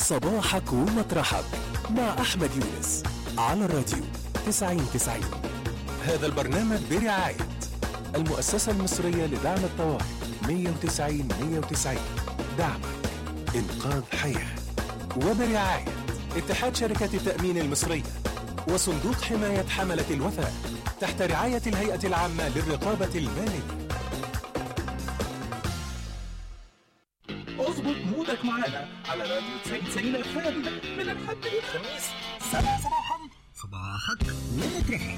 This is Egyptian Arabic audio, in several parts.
صباحك ومطرحك مع أحمد يونس على الراديو 90 90 هذا البرنامج برعاية المؤسسة المصرية لدعم الطوارئ 190 190 دعمك إنقاذ حياة وبرعاية اتحاد شركة التأمين المصرية وصندوق حماية حملة الوفاء تحت رعاية الهيئة العامة للرقابة المالية اظبط مودك معانا على راديو 90 الفام من الحد للخميس سبعة صباحا صباحك ومطرحك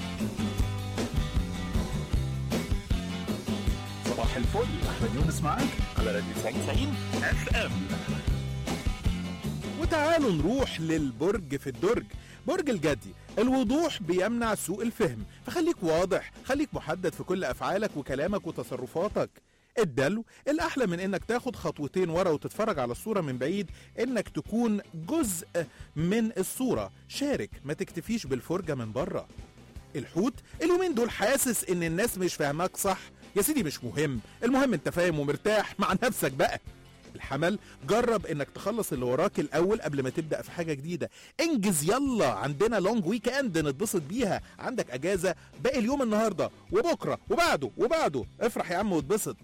صباح الفل احمد يونس معاك على راديو 90 اف ام وتعالوا نروح للبرج في الدرج برج الجدي الوضوح بيمنع سوء الفهم فخليك واضح خليك محدد في كل أفعالك وكلامك وتصرفاتك الدلو الأحلى من إنك تاخد خطوتين ورا وتتفرج على الصورة من بعيد إنك تكون جزء من الصورة شارك ما تكتفيش بالفرجة من بره الحوت اليومين دول حاسس ان الناس مش فاهماك صح يا سيدي مش مهم المهم انت فاهم ومرتاح مع نفسك بقى الحمل جرب انك تخلص اللي وراك الاول قبل ما تبدا في حاجه جديده انجز يلا عندنا لونج ويك اند نتبسط بيها عندك اجازه باقي اليوم النهارده وبكره وبعده وبعده افرح يا عم واتبسط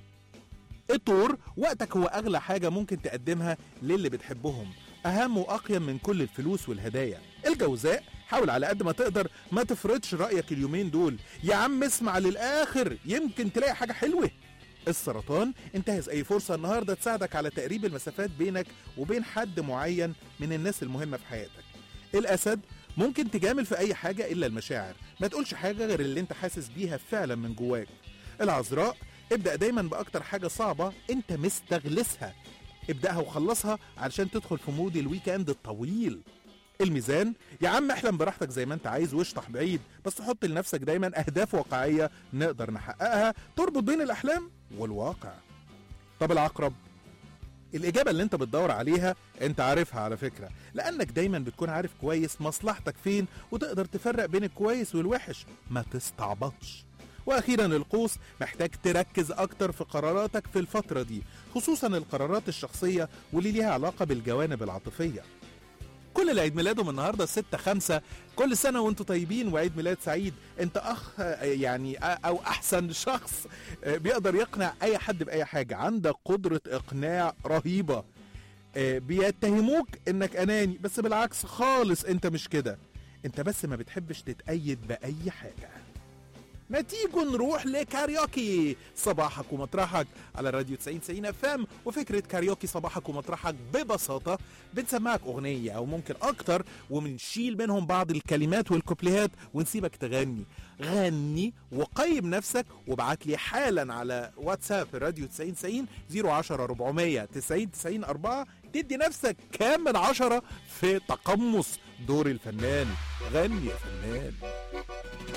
الطور وقتك هو اغلى حاجه ممكن تقدمها للي بتحبهم اهم واقيم من كل الفلوس والهدايا الجوزاء حاول على قد ما تقدر ما تفرضش رايك اليومين دول يا عم اسمع للاخر يمكن تلاقي حاجه حلوه السرطان انتهز اي فرصه النهارده تساعدك على تقريب المسافات بينك وبين حد معين من الناس المهمه في حياتك الاسد ممكن تجامل في اي حاجه الا المشاعر ما تقولش حاجه غير اللي انت حاسس بيها فعلا من جواك العذراء ابدا دايما باكتر حاجه صعبه انت مستغلسها ابداها وخلصها علشان تدخل في مود الويكند الطويل الميزان يا عم احلم براحتك زي ما انت عايز واشطح بعيد بس حط لنفسك دايما اهداف واقعيه نقدر نحققها تربط بين الاحلام والواقع طب العقرب الإجابة اللي أنت بتدور عليها أنت عارفها على فكرة لأنك دايما بتكون عارف كويس مصلحتك فين وتقدر تفرق بين الكويس والوحش ما تستعبطش واخيرا القوس محتاج تركز اكتر في قراراتك في الفتره دي خصوصا القرارات الشخصيه واللي ليها علاقه بالجوانب العاطفيه كل اللي عيد ميلادهم النهارده 6 5 كل سنه وانتم طيبين وعيد ميلاد سعيد انت اخ يعني او احسن شخص بيقدر يقنع اي حد باي حاجه عندك قدره اقناع رهيبه بيتهموك انك اناني بس بالعكس خالص انت مش كده انت بس ما بتحبش تتأيد باي حاجه ما تيجوا نروح لكاريوكي صباحك ومطرحك على راديو 90 90 اف ام وفكره كاريوكي صباحك ومطرحك ببساطه بنسمعك اغنيه او ممكن اكتر وبنشيل منهم بعض الكلمات والكوبليهات ونسيبك تغني غني وقيم نفسك وابعت لي حالا على واتساب راديو 90 90 010 400 90 90 4 تدي نفسك كام من عشرة في تقمص دور الفنان غني يا فنان